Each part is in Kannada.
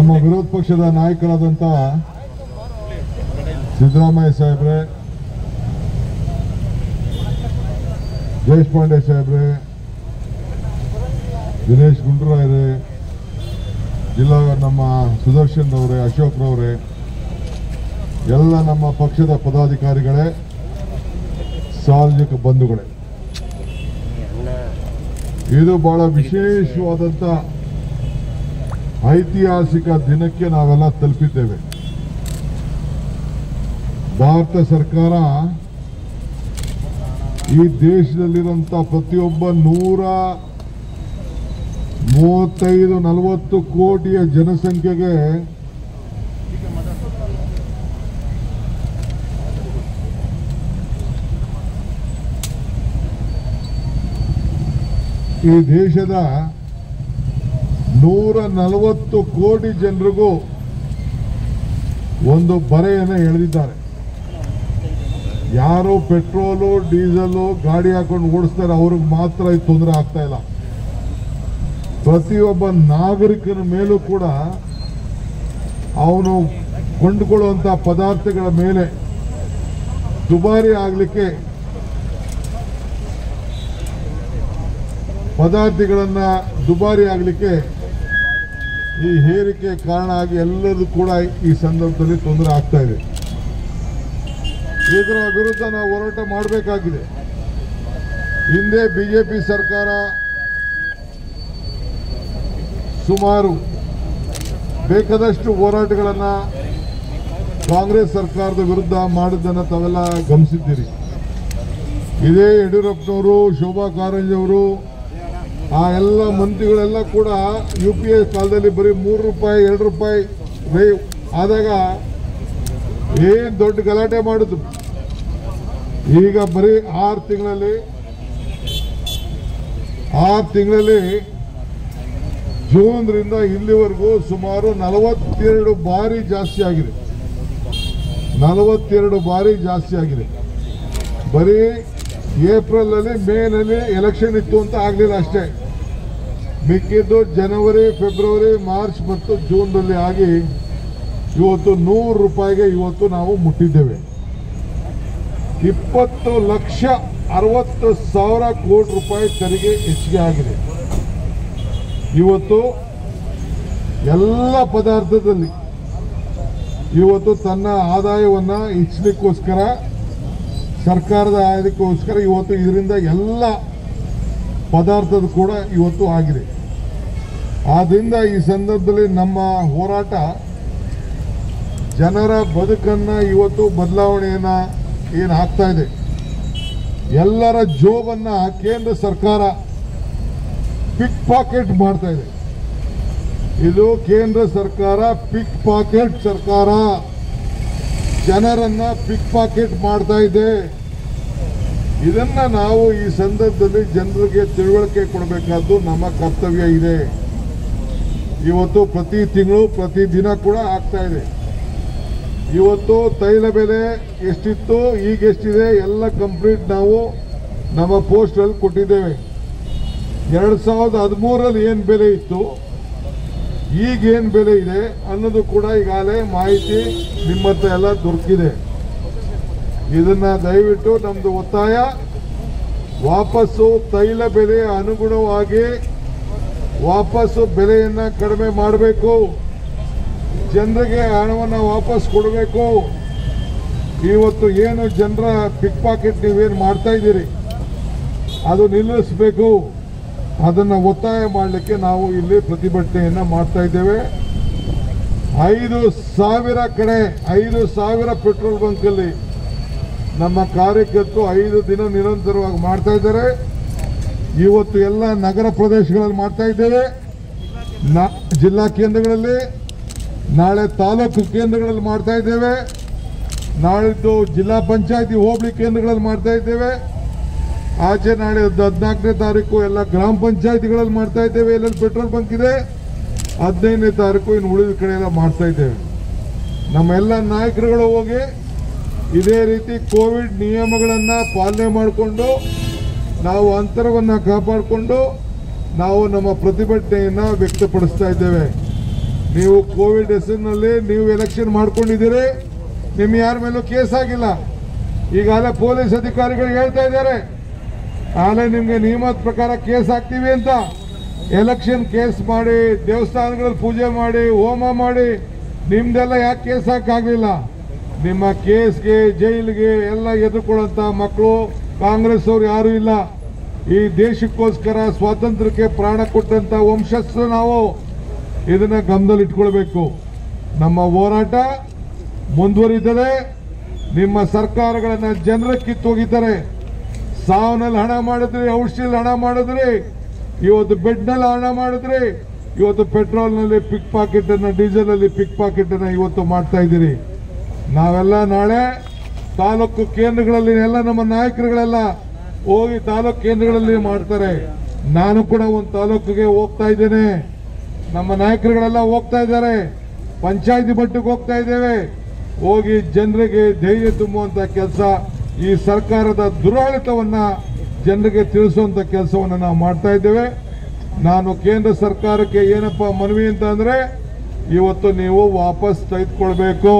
ನಮ್ಮ ವಿರೋಧ ಪಕ್ಷದ ನಾಯಕರಾದಂಥ ಸಿದ್ದರಾಮಯ್ಯ ಸಾಹೇಬ್ರೆ ದೇಶಪಾಂಡೆ ಸಾಹೇಬ್ರೆ ದಿನೇಶ್ ಗುಂಡೂರಾಯ್ರೆ ಜಿಲ್ಲಾ ನಮ್ಮ ಸುದರ್ಶನ್ ಅವರೇ ಅಶೋಕ್ ರವರೇ ಎಲ್ಲ ನಮ್ಮ ಪಕ್ಷದ ಪದಾಧಿಕಾರಿಗಳೇ ಸಾರ್ವಜನಿಕ ಬಂಧುಗಳೇ ಇದು ಬಹಳ ವಿಶೇಷವಾದಂಥ ಐತಿಹಾಸಿಕ ದಿನಕ್ಕೆ ನಾವೆಲ್ಲ ತಲುಪಿದ್ದೇವೆ ಭಾರತ ಸರ್ಕಾರ ಈ ದೇಶದಲ್ಲಿರುವಂಥ ಪ್ರತಿಯೊಬ್ಬ ನೂರ ಮೂವತ್ತೈದು ನಲವತ್ತು ಕೋಟಿಯ ಜನಸಂಖ್ಯೆಗೆ ಈ ದೇಶದ ನೂರ ನಲವತ್ತು ಕೋಟಿ ಜನರಿಗೂ ಒಂದು ಬರೆಯನ್ನು ಎಳೆದಿದ್ದಾರೆ ಯಾರು ಪೆಟ್ರೋಲು ಡೀಸೆಲು ಗಾಡಿ ಹಾಕೊಂಡು ಓಡಿಸ್ತಾರೆ ಅವ್ರಿಗೆ ಮಾತ್ರ ಇದು ತೊಂದರೆ ಆಗ್ತಾ ಇಲ್ಲ ಪ್ರತಿಯೊಬ್ಬ ನಾಗರಿಕನ ಮೇಲೂ ಕೂಡ ಅವನು ಕೊಂಡುಕೊಳ್ಳುವಂಥ ಪದಾರ್ಥಗಳ ಮೇಲೆ ದುಬಾರಿ ಆಗಲಿಕ್ಕೆ ಪದಾರ್ಥಗಳನ್ನ ದುಬಾರಿ ಆಗಲಿಕ್ಕೆ ಈ ಹೇರಿಕೆ ಕಾರಣ ಆಗಿ ಎಲ್ಲರೂ ಕೂಡ ಈ ಸಂದರ್ಭದಲ್ಲಿ ತೊಂದರೆ ಆಗ್ತಾ ಇದೆ ಇದರ ವಿರುದ್ಧ ನಾವು ಹೋರಾಟ ಮಾಡಬೇಕಾಗಿದೆ ಹಿಂದೆ ಬಿಜೆಪಿ ಸರ್ಕಾರ ಸುಮಾರು ಬೇಕಾದಷ್ಟು ಹೋರಾಟಗಳನ್ನು ಕಾಂಗ್ರೆಸ್ ಸರ್ಕಾರದ ವಿರುದ್ಧ ಮಾಡಿದ್ದನ್ನು ತಾವೆಲ್ಲ ಗಮನಿಸಿದ್ದೀರಿ ಇದೇ ಯಡಿಯೂರಪ್ಪನವರು ಶೋಭಾ ಕಾರಂಜಿ ಅವರು ಆ ಎಲ್ಲ ಮಂತ್ರಿಗಳೆಲ್ಲ ಕೂಡ ಯು ಪಿ ಎ ಕಾಲದಲ್ಲಿ ಬರೀ ಮೂರು ರೂಪಾಯಿ ಎರಡು ರೂಪಾಯಿ ರೇ ಆದಾಗ ಏನು ದೊಡ್ಡ ಗಲಾಟೆ ಮಾಡಿದ್ರು ಈಗ ಬರೀ ಆರು ತಿಂಗಳಲ್ಲಿ ಆರು ತಿಂಗಳಲ್ಲಿ ಜೂನ್ರಿಂದ ಇಲ್ಲಿವರೆಗೂ ಸುಮಾರು ನಲವತ್ತೆರಡು ಬಾರಿ ಜಾಸ್ತಿ ಆಗಿದೆ ನಲವತ್ತೆರಡು ಬಾರಿ ಜಾಸ್ತಿ ಆಗಿದೆ ಬರೀ ಏಪ್ರಿಲ್ ಅಲ್ಲಿ ಮೇನಲ್ಲಿ ಎಲೆಕ್ಷನ್ ಇತ್ತು ಅಂತ ಆಗಲಿಲ್ಲ ಅಷ್ಟೇ ಮಿಕ್ಕಿದ್ದು ಜನವರಿ ಫೆಬ್ರವರಿ ಮಾರ್ಚ್ ಮತ್ತು ಜೂನ್ನಲ್ಲಿ ಆಗಿ ಇವತ್ತು ನೂರು ರೂಪಾಯಿಗೆ ಇವತ್ತು ನಾವು ಮುಟ್ಟಿದ್ದೇವೆ ಇಪ್ಪತ್ತು ಲಕ್ಷ ಅರವತ್ತು ಸಾವಿರ ಕೋಟಿ ರೂಪಾಯಿ ತೆರಿಗೆ ಹೆಚ್ಚಿಗೆ ಆಗಿದೆ ಇವತ್ತು ಎಲ್ಲ ಪದಾರ್ಥದಲ್ಲಿ ಇವತ್ತು ತನ್ನ ಆದಾಯವನ್ನು ಹೆಚ್ಚಲಿಕ್ಕೋಸ್ಕರ ಸರ್ಕಾರದ ಆದಾಯಕ್ಕೋಸ್ಕರ ಇವತ್ತು ಇದರಿಂದ ಎಲ್ಲ ಪದಾರ್ಥದ ಕೂಡ ಇವತ್ತು ಆಗಿದೆ ಆದ್ರಿಂದ ಈ ಸಂದರ್ಭದಲ್ಲಿ ನಮ್ಮ ಹೋರಾಟ ಜನರ ಬದುಕನ್ನ ಇವತ್ತು ಬದಲಾವಣೆಯನ್ನ ಏನು ಆಗ್ತಾ ಇದೆ ಎಲ್ಲರ ಜೋಬನ್ನ ಕೇಂದ್ರ ಸರ್ಕಾರ ಪಿಕ್ ಪಾಕೆಟ್ ಮಾಡ್ತಾ ಇದೆ ಇದು ಕೇಂದ್ರ ಸರ್ಕಾರ ಪಿಕ್ ಪಾಕೆಟ್ ಸರ್ಕಾರ ಜನರನ್ನ ಪಿಕ್ ಪಾಕೆಟ್ ಮಾಡ್ತಾ ಇದೆ ಇದನ್ನ ನಾವು ಈ ಸಂದರ್ಭದಲ್ಲಿ ಜನರಿಗೆ ತಿಳುವಳಿಕೆ ಕೊಡಬೇಕಾದ್ದು ನಮ್ಮ ಕರ್ತವ್ಯ ಇದೆ ಇವತ್ತು ಪ್ರತಿ ತಿಂಗಳು ಪ್ರತಿ ದಿನ ಕೂಡ ಆಗ್ತಾ ಇದೆ ಇವತ್ತು ತೈಲ ಬೆಲೆ ಎಷ್ಟಿತ್ತು ಈಗ ಎಷ್ಟಿದೆ ಎಲ್ಲ ಕಂಪ್ಲೀಟ್ ನಾವು ನಮ್ಮ ಪೋಸ್ಟಲ್ಲಿ ಕೊಟ್ಟಿದ್ದೇವೆ ಎರಡು ಸಾವಿರದ ಹದಿಮೂರರಲ್ಲಿ ಏನು ಬೆಲೆ ಇತ್ತು ಈಗ ಏನು ಬೆಲೆ ಇದೆ ಅನ್ನೋದು ಕೂಡ ಈಗಾಗಲೇ ಮಾಹಿತಿ ನಿಮ್ಮ ಹತ್ರ ಎಲ್ಲ ದೊರಕಿದೆ ಇದನ್ನ ದಯವಿಟ್ಟು ನಮ್ದು ಒತ್ತಾಯ ವಾಪಸ್ಸು ತೈಲ ಬೆಲೆ ಅನುಗುಣವಾಗಿ ವಾಪಸ್ಸು ಬೆಲೆಯನ್ನ ಕಡಿಮೆ ಮಾಡಬೇಕು ಜನರಿಗೆ ಹಣವನ್ನು ವಾಪಸ್ ಕೊಡಬೇಕು ಇವತ್ತು ಏನು ಜನರ ಪಿಕ್ ಪಾಕೆಟ್ ನೀವೇನು ಮಾಡ್ತಾ ಇದ್ದೀರಿ ಅದು ನಿಲ್ಲಿಸಬೇಕು ಅದನ್ನು ಒತ್ತಾಯ ಮಾಡಲಿಕ್ಕೆ ನಾವು ಇಲ್ಲಿ ಪ್ರತಿಭಟನೆಯನ್ನ ಮಾಡ್ತಾ ಇದ್ದೇವೆ ಐದು ಸಾವಿರ ಕಡೆ ಐದು ಸಾವಿರ ಪೆಟ್ರೋಲ್ ಬಂಕಲ್ಲಿ ನಮ್ಮ ಕಾರ್ಯಕರ್ತರು ಐದು ದಿನ ನಿರಂತರವಾಗಿ ಮಾಡ್ತಾ ಇದ್ದಾರೆ ಇವತ್ತು ಎಲ್ಲ ನಗರ ಪ್ರದೇಶಗಳಲ್ಲಿ ಮಾಡ್ತಾ ಇದ್ದೇವೆ ನ- ಜಿಲ್ಲಾ ಕೇಂದ್ರಗಳಲ್ಲಿ ನಾಳೆ ತಾಲೂಕು ಕೇಂದ್ರಗಳಲ್ಲಿ ಮಾಡ್ತಾ ಇದ್ದೇವೆ ನಾಳಿದ್ದು ಜಿಲ್ಲಾ ಪಂಚಾಯತಿ ಹೋಬಳಿ ಕೇಂದ್ರಗಳಲ್ಲಿ ಮಾಡ್ತಾ ಇದ್ದೇವೆ ಆಚೆ ನಾಳೆ ಹದಿನಾಲ್ಕನೇ ತಾರೀಕು ಎಲ್ಲ ಗ್ರಾಮ ಪಂಚಾಯತಿಗಳಲ್ಲಿ ಮಾಡ್ತಾ ಇದ್ದೇವೆ ಎಲ್ಲೆಲ್ಲಿ ಪೆಟ್ರೋಲ್ ಬಂಕ್ ಇದೆ ಹದಿನೈದನೇ ತಾರೀಕು ಇನ್ನು ಉಳಿದ ಕಡೆ ಎಲ್ಲ ಮಾಡ್ತಾ ಇದ್ದೇವೆ ನಮ್ಮ ಎಲ್ಲ ನಾಯಕರುಗಳು ಹೋಗಿ ಇದೇ ರೀತಿ ಕೋವಿಡ್ ನಿಯಮಗಳನ್ನು ಪಾಲನೆ ಮಾಡಿಕೊಂಡು ನಾವು ಅಂತರವನ್ನು ಕಾಪಾಡಿಕೊಂಡು ನಾವು ನಮ್ಮ ಪ್ರತಿಭಟನೆಯನ್ನು ವ್ಯಕ್ತಪಡಿಸ್ತಾ ಇದ್ದೇವೆ ನೀವು ಕೋವಿಡ್ ಹೆಸರಿನಲ್ಲಿ ನೀವು ಎಲೆಕ್ಷನ್ ಮಾಡ್ಕೊಂಡಿದ್ದೀರಿ ನಿಮ್ಮ ಯಾರ ಮೇಲೂ ಕೇಸ್ ಆಗಿಲ್ಲ ಈಗಾಗಲೇ ಪೊಲೀಸ್ ಅಧಿಕಾರಿಗಳು ಹೇಳ್ತಾ ಇದ್ದಾರೆ ಆಲೆ ನಿಮ್ಗೆ ನಿಯಮದ ಪ್ರಕಾರ ಕೇಸ್ ಹಾಕ್ತೀವಿ ಅಂತ ಎಲೆಕ್ಷನ್ ಕೇಸ್ ಮಾಡಿ ದೇವಸ್ಥಾನಗಳಲ್ಲಿ ಪೂಜೆ ಮಾಡಿ ಹೋಮ ಮಾಡಿ ನಿಮ್ದೆಲ್ಲ ಯಾಕೆ ಕೇಸ್ ಹಾಕಾಗ್ಲಿಲ್ಲ ನಿಮ್ಮ ಕೇಸ್ಗೆ ಜೈಲಿಗೆ ಎಲ್ಲ ಎದುರ್ಕೊಳ್ಳೋಂಥ ಮಕ್ಕಳು ಕಾಂಗ್ರೆಸ್ ಅವ್ರು ಯಾರು ಇಲ್ಲ ಈ ದೇಶಕ್ಕೋಸ್ಕರ ಸ್ವಾತಂತ್ರ್ಯಕ್ಕೆ ಪ್ರಾಣ ಕೊಟ್ಟಂತ ವಂಶಸ್ಥರು ನಾವು ಇದನ್ನ ಗಮನದಲ್ಲಿ ಇಟ್ಕೊಳ್ಬೇಕು ನಮ್ಮ ಹೋರಾಟ ಮುಂದುವರಿತದೆ ನಿಮ್ಮ ಸರ್ಕಾರಗಳನ್ನ ಜನರ ಕಿತ್ತೋಗಿದ್ದಾರೆ ಸಾವನಲ್ಲಿ ಹಣ ಮಾಡಿದ್ರಿ ಔಷಧಿಯಲ್ಲಿ ಹಣ ಮಾಡಿದ್ರಿ ಇವತ್ತು ಬೆಡ್ನಲ್ಲಿ ಹಣ ಮಾಡಿದ್ರಿ ಇವತ್ತು ಪೆಟ್ರೋಲ್ನಲ್ಲಿ ಪಿಕ್ ಪಾಕೆಟ್ ಅನ್ನ ಡೀಸೆಲ್ ಅಲ್ಲಿ ಪಿಕ್ ಪಾಕೆಟ್ ಅನ್ನ ಇವತ್ತು ಮಾಡ್ತಾ ಇದ್ದೀರಿ ನಾವೆಲ್ಲ ನಾಳೆ ತಾಲೂಕು ಕೇಂದ್ರಗಳಲ್ಲಿ ಎಲ್ಲ ನಮ್ಮ ನಾಯಕರುಗಳೆಲ್ಲ ಹೋಗಿ ತಾಲೂಕು ಕೇಂದ್ರಗಳಲ್ಲಿ ಮಾಡ್ತಾರೆ ನಾನು ಕೂಡ ಒಂದು ತಾಲೂಕಿಗೆ ಹೋಗ್ತಾ ಇದ್ದೇನೆ ನಮ್ಮ ನಾಯಕರುಗಳೆಲ್ಲ ಹೋಗ್ತಾ ಇದ್ದಾರೆ ಪಂಚಾಯತಿ ಮಟ್ಟಕ್ಕೆ ಹೋಗ್ತಾ ಇದ್ದೇವೆ ಹೋಗಿ ಜನರಿಗೆ ಧೈರ್ಯ ತುಂಬುವಂತ ಕೆಲಸ ಈ ಸರ್ಕಾರದ ದುರಾಳಿತವನ್ನ ಜನರಿಗೆ ತಿಳಿಸುವಂತ ಕೆಲಸವನ್ನ ನಾವು ಮಾಡ್ತಾ ಇದ್ದೇವೆ ನಾನು ಕೇಂದ್ರ ಸರ್ಕಾರಕ್ಕೆ ಏನಪ್ಪ ಮನವಿ ಅಂತ ಅಂದ್ರೆ ಇವತ್ತು ನೀವು ವಾಪಸ್ ತೆಗೆದುಕೊಳ್ಬೇಕು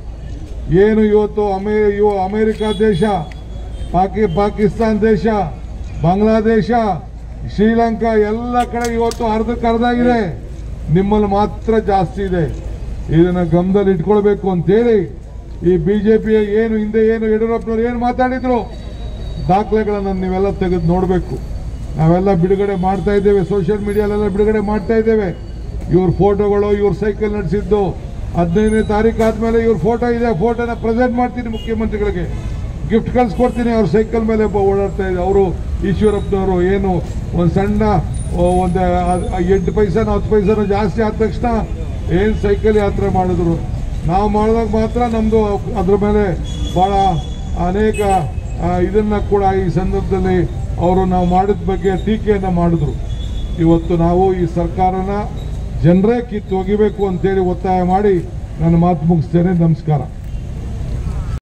ಏನು ಇವತ್ತು ಅಮೇ ಇವ ಅಮೇರಿಕಾ ದೇಶ ಪಾಕಿ ಪಾಕಿಸ್ತಾನ ದೇಶ ಬಾಂಗ್ಲಾದೇಶ ಶ್ರೀಲಂಕಾ ಎಲ್ಲ ಕಡೆ ಇವತ್ತು ಅರ್ಧಕ್ಕೆ ಅರ್ಧ ಆಗಿದೆ ನಿಮ್ಮಲ್ಲಿ ಮಾತ್ರ ಜಾಸ್ತಿ ಇದೆ ಇದನ್ನ ಗಮನದಲ್ಲಿ ಇಟ್ಕೊಳ್ಬೇಕು ಅಂತೇಳಿ ಈ ಬಿಜೆಪಿಯ ಏನು ಹಿಂದೆ ಏನು ಯಡಿಯೂರಪ್ಪನವ್ರು ಏನು ಮಾತಾಡಿದ್ರು ದಾಖಲೆಗಳನ್ನು ನೀವೆಲ್ಲ ತೆಗೆದು ನೋಡಬೇಕು ನಾವೆಲ್ಲ ಬಿಡುಗಡೆ ಮಾಡ್ತಾ ಇದ್ದೇವೆ ಸೋಷಿಯಲ್ ಮೀಡಿಯಾಲೆಲ್ಲ ಬಿಡುಗಡೆ ಮಾಡ್ತಾ ಇದ್ದೇವೆ ಇವ್ರ ಫೋಟೋಗಳು ಇವ್ರ ಸೈಕಲ್ ನಡೆಸಿದ್ದು ಹದಿನೈದನೇ ತಾರೀಕು ಆದ್ಮೇಲೆ ಇವ್ರ ಫೋಟೋ ಇದೆ ಫೋಟೋನ ಪ್ರೆಸೆಂಟ್ ಮಾಡ್ತೀನಿ ಮುಖ್ಯಮಂತ್ರಿಗಳಿಗೆ ಗಿಫ್ಟ್ ಕಳ್ಸಿಕೊಡ್ತೀನಿ ಅವ್ರ ಸೈಕಲ್ ಮೇಲೆ ಒಬ್ಬ ಓಡಾಡ್ತಾ ಇದೆ ಅವರು ಈಶ್ವರಪ್ಪನವರು ಏನು ಒಂದು ಸಣ್ಣ ಒಂದು ಎಂಟು ಪೈಸಾನೋ ಹತ್ತು ಪೈಸಾನೋ ಜಾಸ್ತಿ ಆದ ತಕ್ಷಣ ಏನು ಸೈಕಲ್ ಯಾತ್ರೆ ಮಾಡಿದ್ರು ನಾವು ಮಾಡಿದಾಗ ಮಾತ್ರ ನಮ್ಮದು ಅದ್ರ ಮೇಲೆ ಭಾಳ ಅನೇಕ ಆ, ಇದನ್ನ ಕೂಡ ಈ ಸಂದರ್ಭದಲ್ಲಿ ಅವರು ನಾವು ಮಾಡಿದ ಬಗ್ಗೆ ಟೀಕೆಯನ್ನು ಮಾಡಿದ್ರು ಇವತ್ತು ನಾವು ಈ ಸರ್ಕಾರನ ಜನರೇ ಕಿತ್ತು ಒಗಿಬೇಕು ಅಂತೇಳಿ ಒತ್ತಾಯ ಮಾಡಿ ನನ್ನ ಮಾತು ಮುಗಿಸ್ತೇನೆ ನಮಸ್ಕಾರ